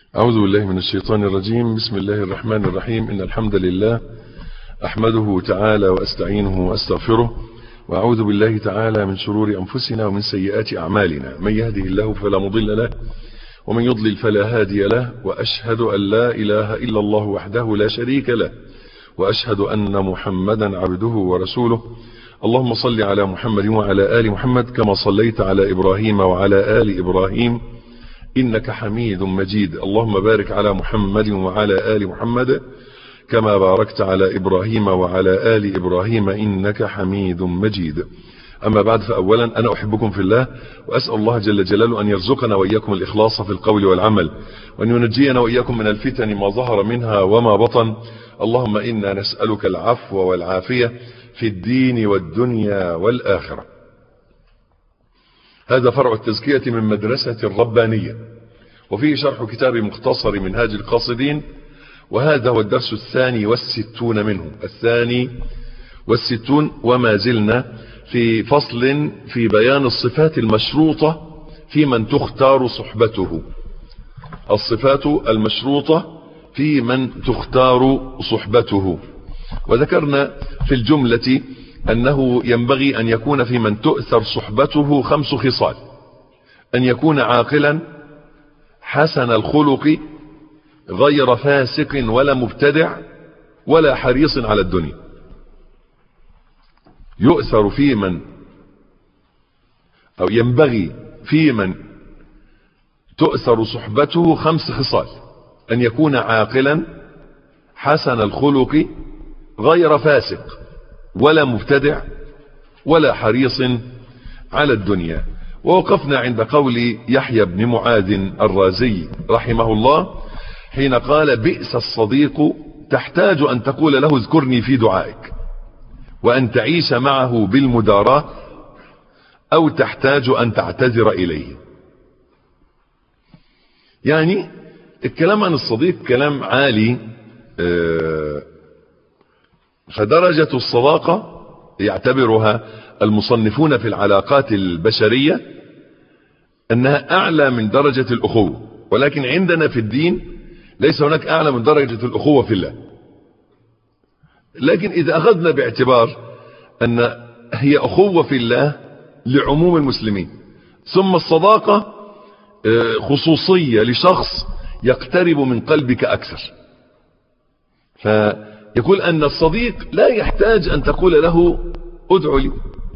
أعوذ بالله من الشيطان الرجيم بسم الله الرحمن الرحيم إن الحمد لله أحمده تعالى وأستعينه وأستغفره وأعوذ بالله تعالى من شرور أنفسنا ومن سيئات أعمالنا من يهده الله فلا مضل له ومن يضلل فلا هادي له وأشهد أن لا إله إلا الله وحده لا شريك له وأشهد أن محمدا عبده ورسوله اللهم صل على محمد وعلى آل محمد كما صليت على إبراهيم وعلى آل إبراهيم إنك حميد مجيد اللهم بارك على محمد وعلى آل محمد كما باركت على إبراهيم وعلى آل إبراهيم إنك حميد مجيد أما بعد فأولا أنا أحبكم في الله وأسأل الله جل جلاله أن يرزقنا وإياكم الإخلاص في القول والعمل وأن ينجينا وإياكم من الفتن ما ظهر منها وما بطن اللهم إنا نسألك العفو والعافية في الدين والدنيا والآخرة هذا فرع التزكية من مدرسة الربانية وفيه شرح كتاب مختصر منهاج القاصدين وهذا هو الدرس الثاني والستون منه الثاني والستون وما زلنا في فصل في بيان الصفات المشروطة في من تختار صحبته الصفات المشروطة في من تختار صحبته وذكرنا في الجملة أنه ينبغي أن يكون في من تؤثر صحبته خمس خصال أن يكون عاقلا حسن الخلق غير فاسق ولا مبتدع ولا حريص على الدنيا يؤثر في من أو ينبغي في من تؤثر صحبته خمس خصال أن يكون عاقلا حسن الخلق غير فاسق ولا مبتدع ولا حريص على الدنيا ووقفنا عند قول يحيى بن معاذ الرازي رحمه الله حين قال بئس الصديق تحتاج أن تقول له اذكرني في دعائك وأن تعيش معه بالمداراة أو تحتاج أن تعتذر إليه يعني الكلام عن الصديق كلام عالي فدرجة الصداقة يعتبرها المصنفون في العلاقات البشرية أنها أعلى من درجة الأخوة ولكن عندنا في الدين ليس هناك أعلى من درجة الأخوة في الله لكن إذا أخذنا باعتبار أن هي أخوة في الله لعموم المسلمين ثم الصداقة خصوصية لشخص يقترب من قلبك أكثر فيقول أن الصديق لا يحتاج أن تقول له ادعو لي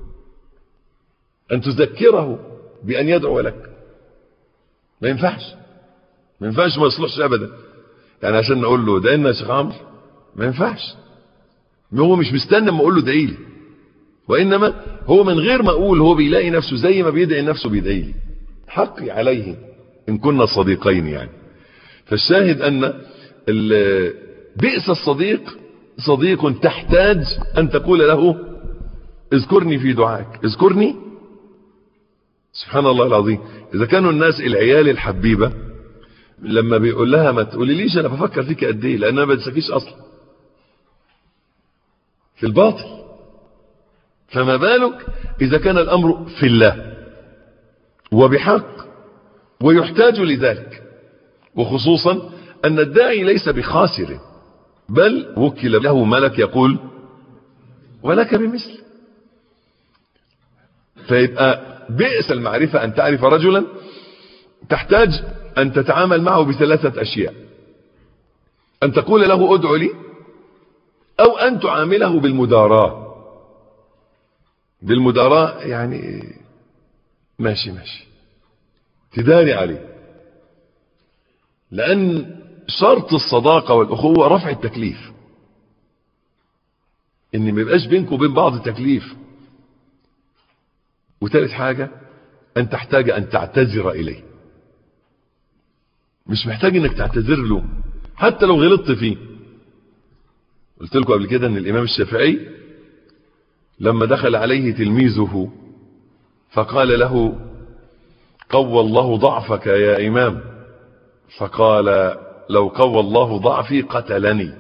أن تذكره بأن يدعو لك ما ينفعش ما ينفعش ما يصلحش أبدا يعني عشان نقول له ده إنا يا شيخ عمرو ما ينفعش هو مش مستنى ما اقول له ادعي لي وانما هو من غير ما اقول هو بيلاقي نفسه زي ما بيدعي نفسه بيدعي لي حقي عليه ان كنا صديقين يعني فالشاهد ان بئس الصديق صديق تحتاج ان تقول له اذكرني في دعائك اذكرني سبحان الله العظيم اذا كانوا الناس العيال الحبيبه لما بيقول لها ما تقوليليش انا بفكر فيك قد ايه لان انا ما بنساكيش اصلا في الباطل فما بالك إذا كان الأمر في الله وبحق ويحتاج لذلك وخصوصا أن الداعي ليس بخاسر بل وكل له ملك يقول ولك بمثل فيبقى بئس المعرفة أن تعرف رجلا تحتاج أن تتعامل معه بثلاثة أشياء أن تقول له ادعو لي او ان تعامله بالمداراة بالمداراة يعني ماشي ماشي تداري عليه لان شرط الصداقة والاخوة رفع التكليف ان ما يبقاش بينكم وبين بعض تكليف وثالث حاجة ان تحتاج ان تعتذر اليه مش محتاج انك تعتذر له حتى لو غلطت فيه قلت لكم قبل كده ان الامام الشافعي لما دخل عليه تلميذه فقال له قوى الله ضعفك يا امام فقال لو قوى الله ضعفي قتلني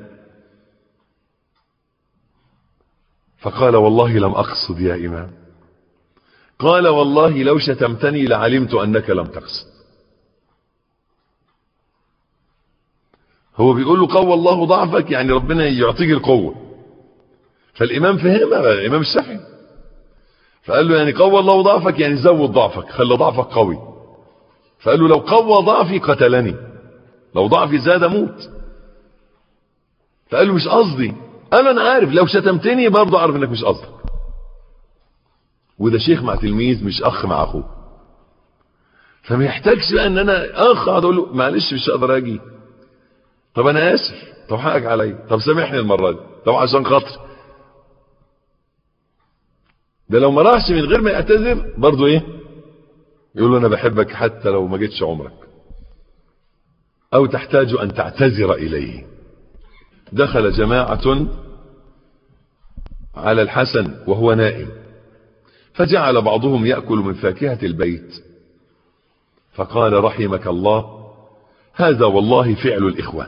فقال والله لم اقصد يا امام قال والله لو شتمتني لعلمت انك لم تقصد هو بيقول له قوى الله ضعفك يعني ربنا يعطيك القوة فالإمام فهمها الإمام الشافعي فقال له يعني قوى الله ضعفك يعني زود ضعفك خلي ضعفك قوي فقال له لو قوى ضعفي قتلني لو ضعفي زاد موت فقال له مش قصدي قال انا عارف لو شتمتني برضه اعرف انك مش قصدك وده شيخ مع تلميذ مش اخ مع اخوه فما يحتاجش بقى ان انا اخ اقعد اقول له معلش مش هقدر اجي طب انا اسف طب حقك عليا طب سامحني المره دي طب عشان خاطر ده لو ما راحش من غير ما يعتذر برضه ايه يقول له انا بحبك حتى لو ما جيتش عمرك او تحتاج ان تعتذر اليه دخل جماعة على الحسن وهو نائم فجعل بعضهم يأكل من فاكهة البيت فقال رحمك الله هذا والله فعل الإخوان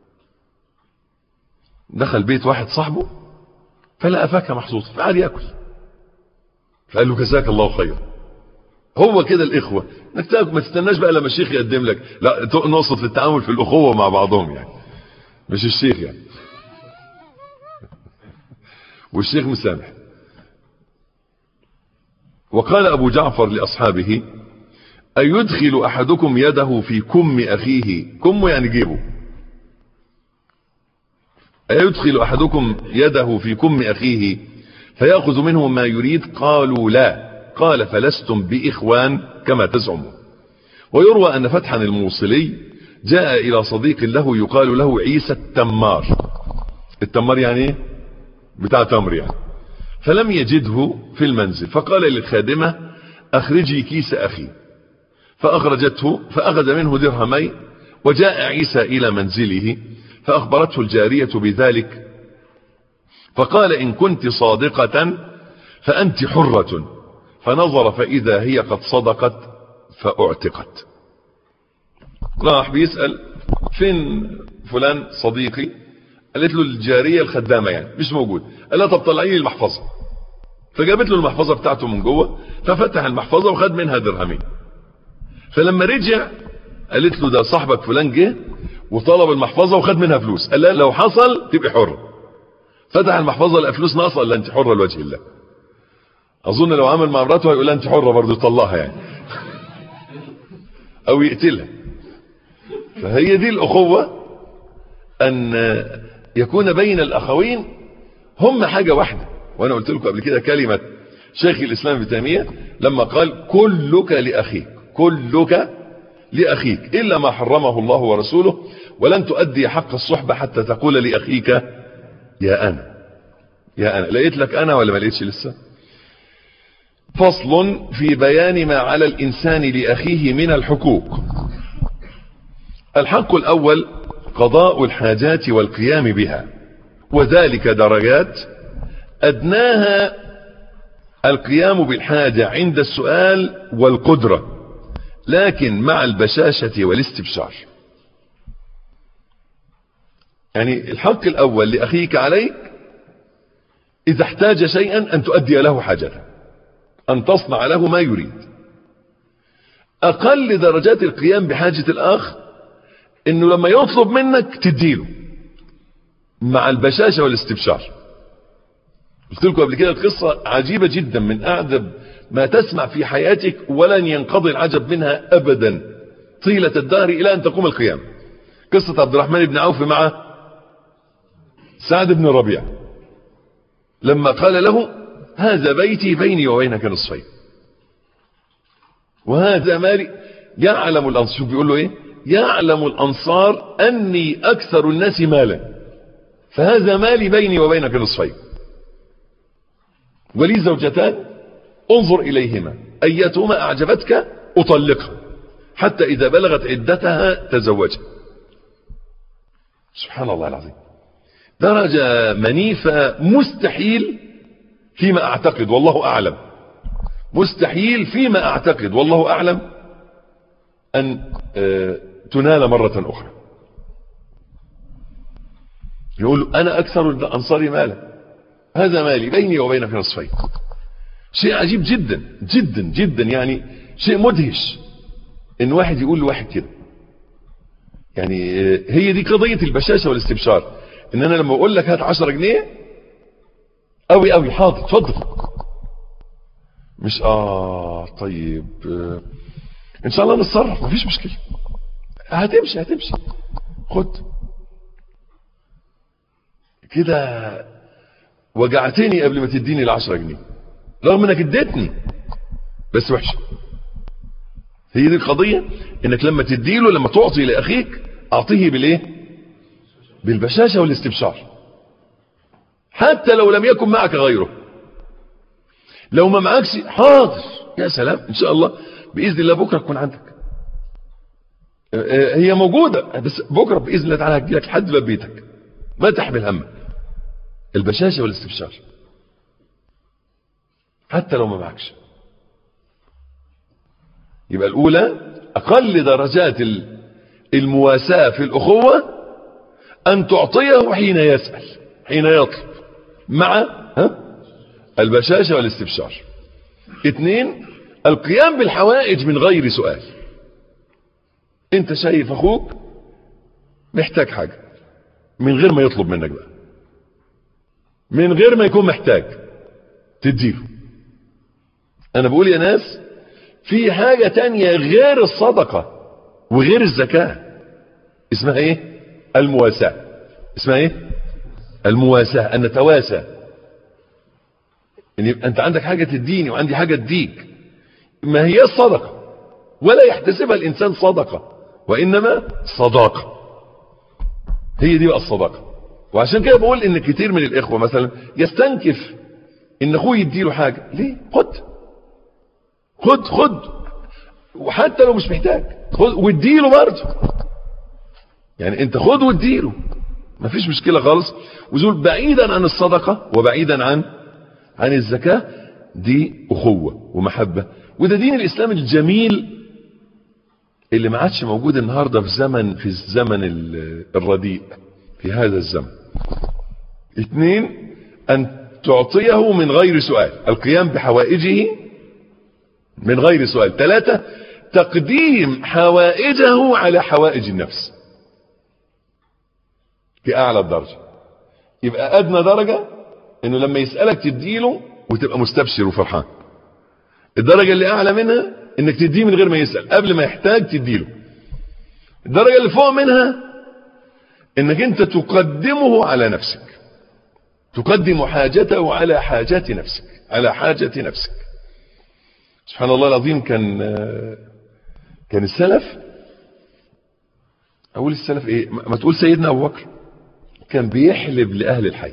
دخل بيت واحد صاحبه فلقى فاكهة محصوصة فقال يأكل فقال له جزاك الله خير هو كده الإخوة انك ما تستناش بقى لما الشيخ يقدم لك لا نقصد في التعامل في الأخوة مع بعضهم يعني مش الشيخ يعني والشيخ مسامح وقال أبو جعفر لأصحابه أيدخل أحدكم يده في كم أخيه كم يعني جيبه أيدخل أحدكم يده في كم أخيه فيأخذ منه ما يريد قالوا لا قال فلستم بإخوان كما تزعمون ويروى أن فتحا الموصلي جاء إلى صديق له يقال له عيسى التمار التمار يعني ايه بتاع تمر يعني فلم يجده في المنزل فقال للخادمة أخرجي كيس أخي فأخرجته فأخذ منه درهمين وجاء عيسى إلى منزله فأخبرته الجارية بذلك فقال إن كنت صادقة فأنت حرة فنظر فإذا هي قد صدقت فأعتقت راح بيسأل فين فلان صديقي قالت له الجارية الخدامة يعني مش موجود قال لها طب طلعي لي المحفظة فجابت له المحفظة بتاعته من جوه ففتح المحفظة وخد منها درهمين فلما رجع قالت له ده صاحبك فلان جه وطلب المحفظة وخد منها فلوس قال لها لو حصل تبقى حر فتح المحفظة لقى فلوس ناقصة قال لها انت حرة لوجه الله اظن لو عمل مع مراته هيقول لها انت حرة برضه يطلقها يعني او يقتلها فهي دي الاخوة ان يكون بين الاخوين هم حاجة واحدة وانا قلت لكم قبل كده كلمة شيخ الاسلام ابن تيمية لما قال كلك لاخيك كلك لاخيك الا ما حرمه الله ورسوله ولن تؤدي حق الصحبة حتى تقول لاخيك يا انا يا انا لقيت لك انا ولا ما لقيتش لسه فصل في بيان ما على الانسان لاخيه من الحقوق الحق الاول قضاء الحاجات والقيام بها وذلك درجات ادناها القيام بالحاجة عند السؤال والقدرة لكن مع البشاشة والاستبشار يعني الحق الاول لاخيك عليك اذا احتاج شيئا ان تؤدي له حاجته ان تصنع له ما يريد اقل درجات القيام بحاجة الاخ انه لما يطلب منك تديله مع البشاشة والاستبشار قلت لكم قبل كده قصة عجيبة جدا من اعذب ما تسمع في حياتك ولن ينقضي العجب منها ابدا طيلة الدهر الى ان تقوم القيام قصة عبد الرحمن بن عوف مع سعد بن ربيع لما قال له هذا بيتي بيني وبينك نصفين وهذا مالي يعلم الانصار شوف بيقول له ايه يعلم الانصار اني اكثر الناس مالا فهذا مالي بيني وبينك نصفين ولي زوجتان انظر اليهما ايتهما اعجبتك اطلقها حتى اذا بلغت عدتها تزوجها سبحان الله العظيم درجة منيفة مستحيل فيما اعتقد والله اعلم مستحيل فيما اعتقد والله اعلم ان تنال مرة اخرى يقول انا اكثر الانصار مالا هذا مالي بيني وبينك نصفين شيء عجيب جدا جدا جدا يعني شيء مدهش ان واحد يقول لواحد كده يعني هي دي قضية البشاشة والاستبشار ان انا لما اقول لك هات 10 جنيه قوي قوي حاضر اتفضل مش اه طيب آه ان شاء الله نتصرف مفيش مشكلة هتمشي هتمشي خد كده وجعتني قبل ما تديني العشرة جنيه رغم انك اديتني بس وحشة هي دي القضية انك لما تديله لما تعطي لاخيك اعطيه بالايه بالبشاشة والاستبشار حتى لو لم يكن معك غيره لو ما معكش حاضر يا سلام ان شاء الله باذن الله بكره تكون عندك هي موجودة بس بكره باذن الله تعالى هتجيلك لحد باب بيتك ما تحمل هم البشاشة والاستبشار حتى لو ما معكش يبقى الأولى أقل درجات المواساة في الأخوة أن تعطيه حين يسأل حين يطلب مع ها البشاشة والاستبشار اثنين القيام بالحوائج من غير سؤال انت شايف اخوك محتاج حاجة من غير ما يطلب منك بقى من غير ما يكون محتاج تديله انا بقول يا ناس في حاجة تانية غير الصدقة وغير الزكاة اسمها ايه المواساة اسمها ايه المواساة ان نتواسى ان يبقى انت عندك حاجة تديني وعندي حاجة تديك ما هي الصدقة ولا يحتسبها الانسان صدقة وانما صداقة هي دي بقى الصداقة وعشان كده بقول ان كتير من الاخوة مثلا يستنكف ان اخوه يديله حاجة ليه خد خد خد وحتى لو مش محتاج خد واديله برضه يعني انت خد واديله مفيش مشكلة خالص وزول بعيدا عن الصدقة وبعيدا عن عن الزكاة دي اخوة ومحبة وده دين الاسلام الجميل اللي ما عادش موجود النهاردة في زمن في الزمن الرديء في هذا الزمن اثنين ان تعطيه من غير سؤال القيام بحوائجه من غير سؤال ثلاثة تقديم حوائجه على حوائج النفس في اعلى الدرجة يبقى ادنى درجة انه لما يسألك تديله وتبقى مستبشر وفرحان الدرجة اللي اعلى منها انك تديه من غير ما يسأل قبل ما يحتاج تديله الدرجة اللي فوق منها انك انت تقدمه على نفسك تقدم حاجته على حاجات نفسك على حاجة نفسك سبحان الله العظيم كان كان السلف اقول السلف ايه ما تقول سيدنا ابو بكر كان بيحلب لاهل الحي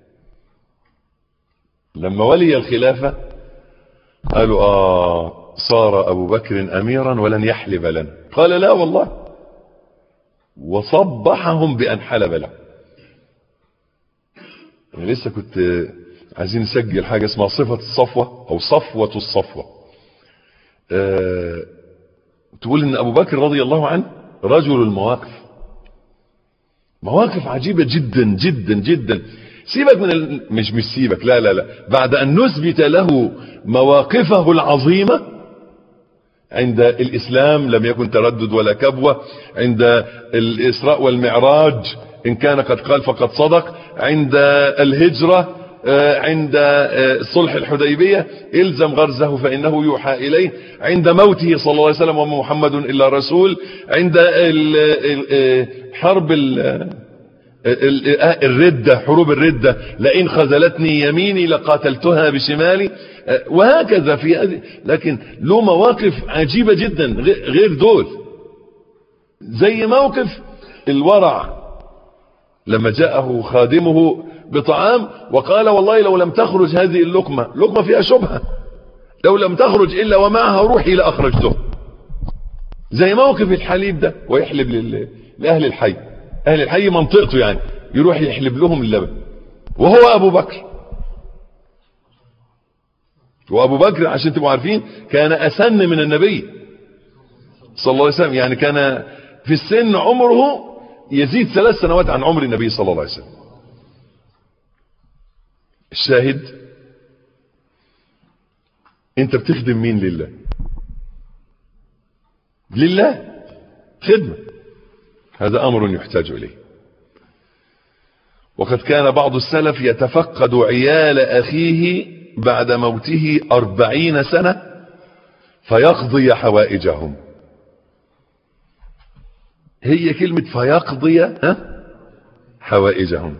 لما ولي الخلافة قالوا اه صار ابو بكر اميرا ولن يحلب لنا قال لا والله وصبحهم بان حلب له انا لسه كنت عايزين نسجل حاجة اسمها صفة الصفوة او صفوة الصفوة أه تقول ان ابو بكر رضي الله عنه رجل المواقف مواقف عجيبة جدا جدا جدا سيبك من ال... مش مش سيبك لا لا لا بعد ان نثبت له مواقفه العظيمة عند الاسلام لم يكن تردد ولا كبوة عند الاسراء والمعراج ان كان قد قال فقد صدق عند الهجرة عند صلح الحديبية الزم غرزه فإنه يوحى إليه عند موته صلى الله عليه وسلم وما محمد إلا رسول عند حرب الردة حروب الردة لئن خذلتني يميني لقاتلتها بشمالي وهكذا في هذه لكن له مواقف عجيبة جدا غير دول زي موقف الورع لما جاءه خادمه بطعام وقال والله لو لم تخرج هذه اللقمة لقمة فيها شبهة لو لم تخرج إلا ومعها روحي لأخرجته زي موقف الحليب ده ويحلب لأهل الحي أهل الحي منطقته يعني يروح يحلب لهم اللبن وهو أبو بكر وأبو بكر عشان تبقوا عارفين كان أسن من النبي صلى الله عليه وسلم يعني كان في السن عمره يزيد ثلاث سنوات عن عمر النبي صلى الله عليه وسلم الشاهد انت بتخدم مين لله لله خدمة هذا أمر يحتاج إليه وقد كان بعض السلف يتفقد عيال أخيه بعد موته أربعين سنة فيقضي حوائجهم هي كلمة فيقضي ها حوائجهم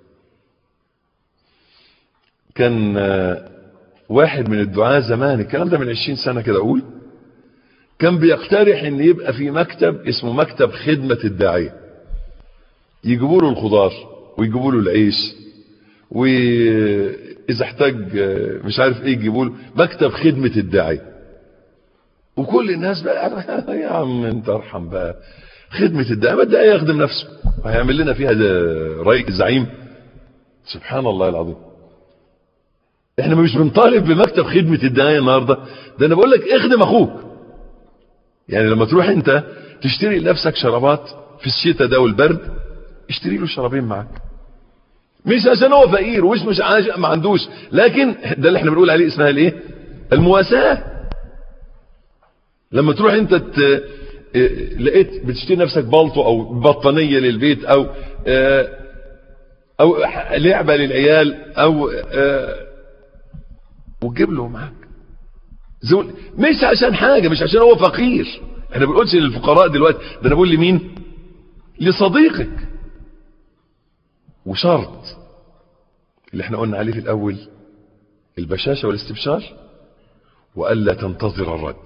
كان واحد من الدعاة زمان الكلام ده من عشرين سنة كده أقول كان بيقترح ان يبقى في مكتب اسمه مكتب خدمة الداعية يجيبوا له الخضار ويجيبوا له العيش واذا احتاج مش عارف ايه يجيبوا له مكتب خدمة الداعية وكل الناس بقى يا عم انت ارحم بقى خدمة الداعية ما الداعية يخدم نفسه هيعمل لنا فيها رأي زعيم سبحان الله العظيم احنا مش بنطالب بمكتب خدمة الداعية النهاردة ده انا بقول لك اخدم اخوك يعني لما تروح انت تشتري لنفسك شرابات في الشتاء ده والبرد اشتري له شرابين معاك مش عشان هو فقير ومش مش عشان ما عندوش لكن ده اللي احنا بنقول عليه اسمها الايه المواساة لما تروح انت ت... لقيت بتشتري نفسك بلطو او بطانية للبيت او او لعبة للعيال او وتجيب له معاك زول مش عشان حاجة مش عشان هو فقير احنا بنقولش للفقراء دلوقتي ده انا بقول لمين لصديقك وشرط اللي احنا قلنا عليه في الاول البشاشة والاستبشار والا تنتظر الرد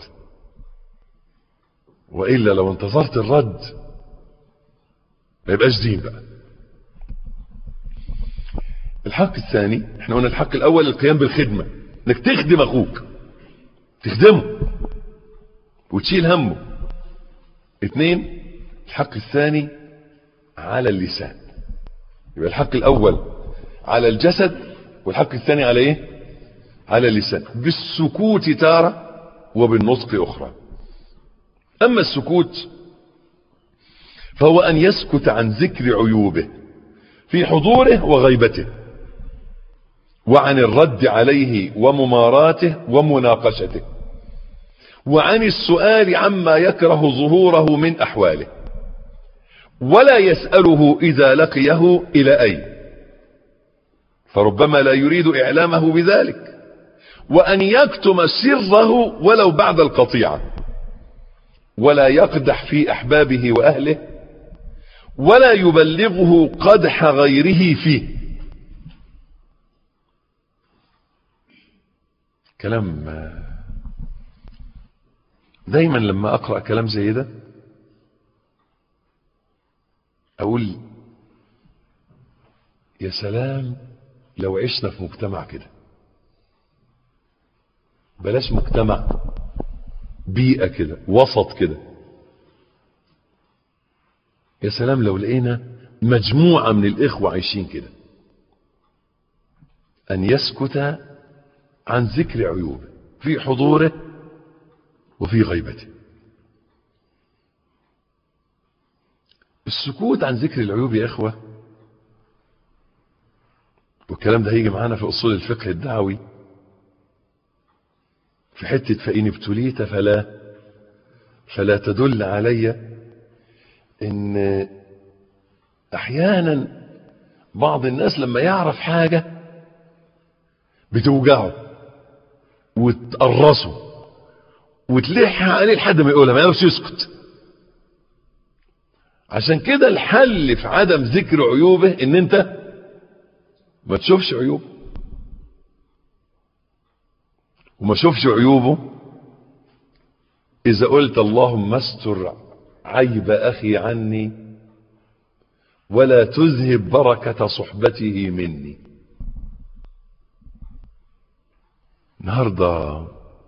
والا لو انتظرت الرد ما يبقاش دين بقى الحق الثاني احنا قلنا الحق الاول القيام بالخدمة انك تخدم اخوك تخدمه وتشيل همه اثنين الحق الثاني على اللسان يبقى الحق الاول على الجسد والحق الثاني على ايه على اللسان بالسكوت تارة وبالنطق اخرى اما السكوت فهو ان يسكت عن ذكر عيوبه في حضوره وغيبته وعن الرد عليه ومماراته ومناقشته وعن السؤال عما يكره ظهوره من أحواله ولا يسأله إذا لقيه إلى أين فربما لا يريد إعلامه بذلك وأن يكتم سره ولو بعد القطيعة ولا يقدح في أحبابه وأهله ولا يبلغه قدح غيره فيه كلام دايما لما اقرا كلام زي ده اقول يا سلام لو عشنا في مجتمع كده بلاش مجتمع بيئه كده وسط كده يا سلام لو لقينا مجموعه من الاخوه عايشين كده ان يسكت عن ذكر عيوبه في حضوره وفي غيبته السكوت عن ذكر العيوب يا اخوة والكلام ده هيجي معانا في اصول الفقه الدعوي في حتة فإن ابتليت فلا فلا تدل علي ان احيانا بعض الناس لما يعرف حاجة بتوجعه وتقرصه وتلح عليه لحد ما يقولها ما يعرفش يسكت عشان كده الحل في عدم ذكر عيوبه ان انت ما تشوفش عيوبه وما تشوفش عيوبه اذا قلت اللهم استر عيب اخي عني ولا تذهب بركة صحبته مني النهارده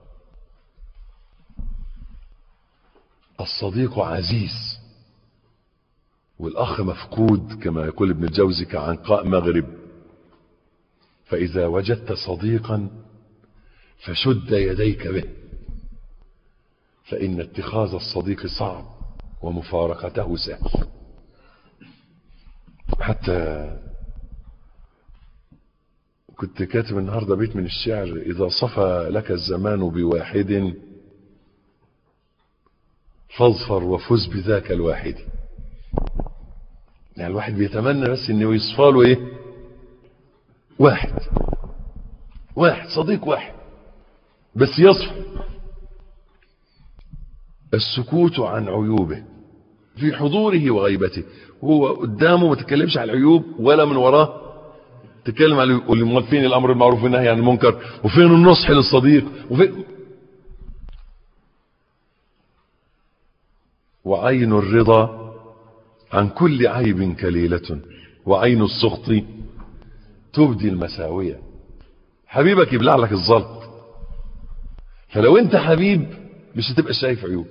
الصديق عزيز والأخ مفقود كما يقول ابن الجوزي كعنقاء مغرب فإذا وجدت صديقا فشد يديك به فإن اتخاذ الصديق صعب ومفارقته سهل حتى كنت كاتب النهاردة بيت من الشعر إذا صفى لك الزمان بواحد فاظفر وفز بذاك الواحد يعني الواحد بيتمنى بس انه يصفى له ايه واحد واحد صديق واحد بس يصفى السكوت عن عيوبه في حضوره وغيبته هو قدامه ما تتكلمش عن العيوب ولا من وراه تتكلم على امال فين الامر المعروف والنهي عن المنكر وفين النصح للصديق وفين وعين الرضا عن كل عيب كليلة وعين السخط تبدي المساوية حبيبك يبلع لك الزلط فلو انت حبيب مش هتبقى شايف عيوب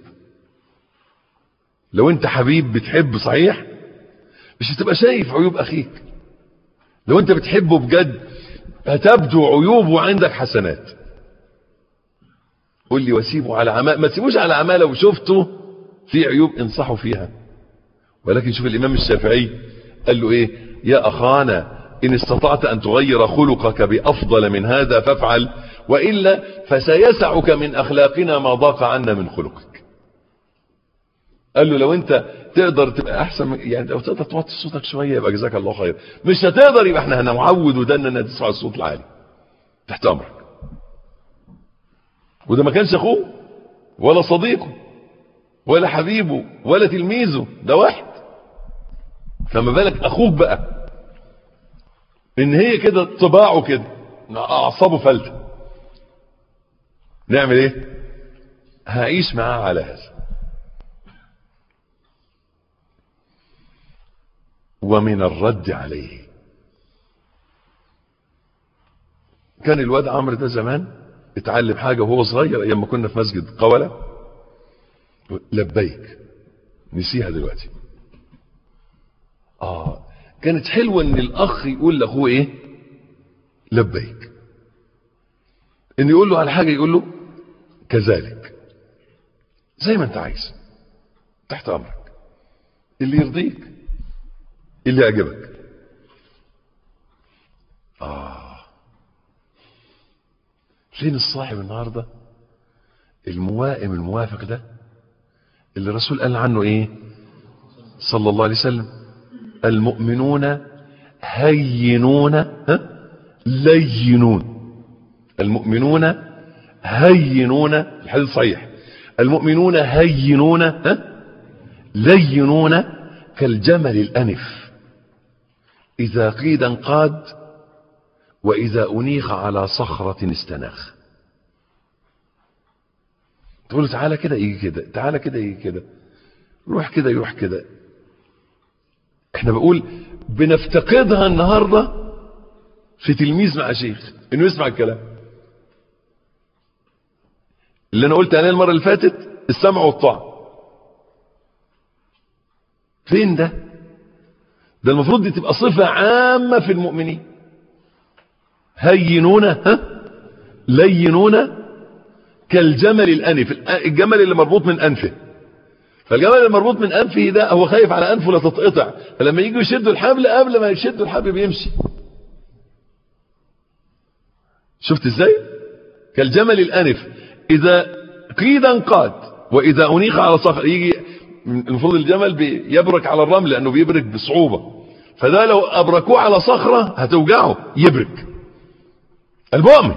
لو انت حبيب بتحب صحيح مش هتبقى شايف عيوب اخيك لو انت بتحبه بجد هتبدو عيوبه عندك حسنات قول لي واسيبه على عمال ما تسيبوش على عمال لو شفته في عيوب انصحوا فيها ولكن شوف الامام الشافعي قال له ايه يا اخانا ان استطعت ان تغير خلقك بافضل من هذا فافعل والا فسيسعك من اخلاقنا ما ضاق عنا من خلقك قال له لو انت تقدر تبقى احسن يعني لو تقدر توطي صوتك شويه يبقى جزاك الله خير مش هتقدر يبقى احنا هنعود ودنا انها تسمع الصوت العالي تحت امرك وده ما كانش اخوه ولا صديقه ولا حبيبه ولا تلميذه ده واحد فما بالك اخوك بقى ان هي كده طباعه كده اعصابه فلتة نعمل ايه هعيش معاه على هذا ومن الرد عليه كان الواد عمرو ده زمان اتعلم حاجة وهو صغير ايام ما كنا في مسجد قولة لبيك نسيها دلوقتي اه كانت حلوة ان الاخ يقول لاخوه ايه لبيك ان يقول له على حاجة يقول له كذلك زي ما انت عايز تحت امرك اللي يرضيك اللي يعجبك آه فين الصاحب النهاردة الموائم الموافق ده اللي الرسول قال عنه ايه صلى الله عليه وسلم المؤمنون هينون ها؟ لينون المؤمنون هينون الحديث صحيح المؤمنون هينون ها؟ لينون كالجمل الأنف إذا قيد انقاد وإذا أنيخ على صخرة استناخ تقول له تعالى كده يجي كده تعالى كده يجي كده روح كده يروح كده احنا بقول بنفتقدها النهاردة في تلميذ مع شيخ انه يسمع الكلام اللي انا قلت عليه المرة اللي فاتت السمع والطاعة فين ده ده المفروض دي تبقى صفة عامة في المؤمنين هينون ها لينون كالجمل الأنف الجمل اللي مربوط من أنفه فالجمل اللي مربوط من أنفه ده هو خايف على أنفه لا تتقطع فلما يجوا يشدوا الحبل قبل ما يشدوا الحبل بيمشي شفت ازاي كالجمل الأنف إذا قيد انقاد وإذا أنيخ على صخر يجي المفروض الجمل بيبرك على الرمل لأنه بيبرك بصعوبة فده لو أبركوه على صخرة هتوجعه يبرك المؤمن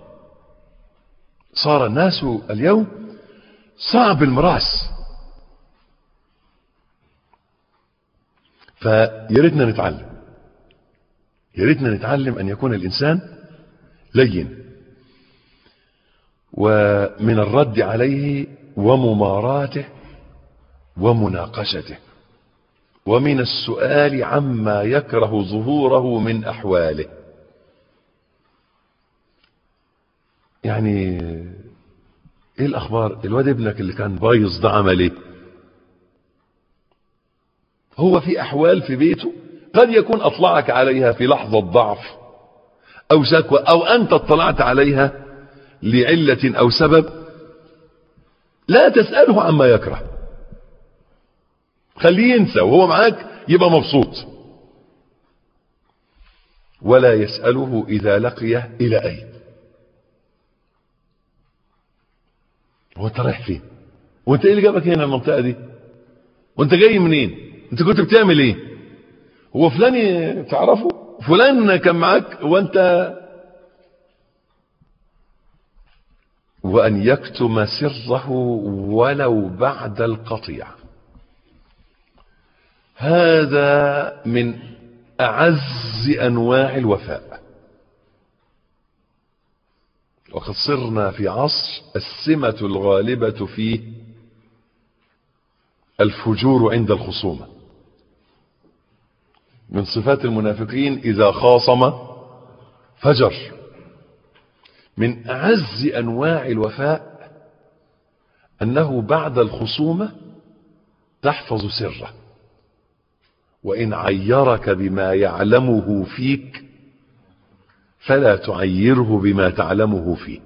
صار الناس اليوم صعب المراس فياريتنا نتعلم ياريتنا نتعلم أن يكون الإنسان لين ومن الرد عليه ومماراته ومناقشته ومن السؤال عما يكره ظهوره من أحواله يعني ايه الاخبار الواد ابنك اللي كان بايظ ده عمل ايه هو في احوال في بيته قد يكون اطلعك عليها في لحظة ضعف او شكوى او انت اطلعت عليها لعلة او سبب لا تسأله عما يكره خليه ينسى وهو معاك يبقى مبسوط ولا يسأله إذا لقيه إلى أين هو انت رايح فين وانت ايه اللي جابك هنا المنطقة دي وانت جاي منين انت كنت بتعمل ايه هو فلان تعرفه فلان كان معاك وانت وأن يكتم سره ولو بعد القطيع هذا من أعز أنواع الوفاء وقد صرنا في عصر السمة الغالبة فيه الفجور عند الخصومة من صفات المنافقين إذا خاصم فجر من أعز أنواع الوفاء أنه بعد الخصومة تحفظ سره وإن عيرك بما يعلمه فيك فلا تعيره بما تعلمه فيه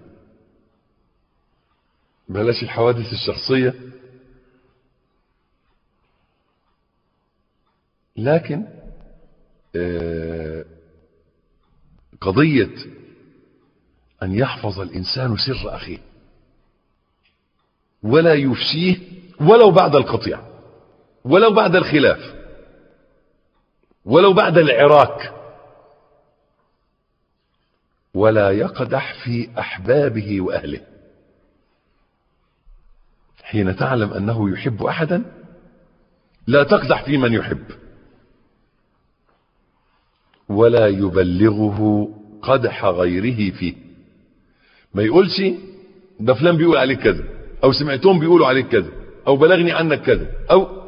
بلاش الحوادث الشخصية لكن قضية أن يحفظ الإنسان سر أخيه ولا يفشيه ولو بعد القطيع ولو بعد الخلاف ولو بعد العراك ولا يقدح في أحبابه وأهله حين تعلم أنه يحب أحدا لا تقدح في من يحب ولا يبلغه قدح غيره فيه ما يقولش ده فلان بيقول عليك كذا او سمعتهم بيقولوا عليك كذا او بلغني عنك كذا او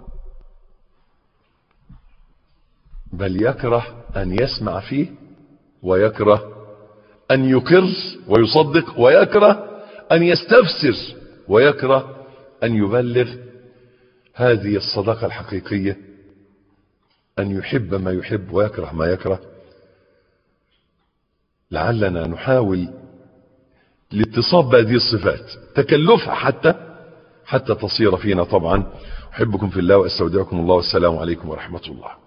بل يكره ان يسمع فيه ويكره ان يقر ويصدق ويكره ان يستفسر ويكره ان يبلغ هذه الصداقة الحقيقية ان يحب ما يحب ويكره ما يكره لعلنا نحاول الاتصاب بهذه الصفات تكلفها حتى حتى تصير فينا طبعا أحبكم في الله وأستودعكم الله والسلام عليكم ورحمة الله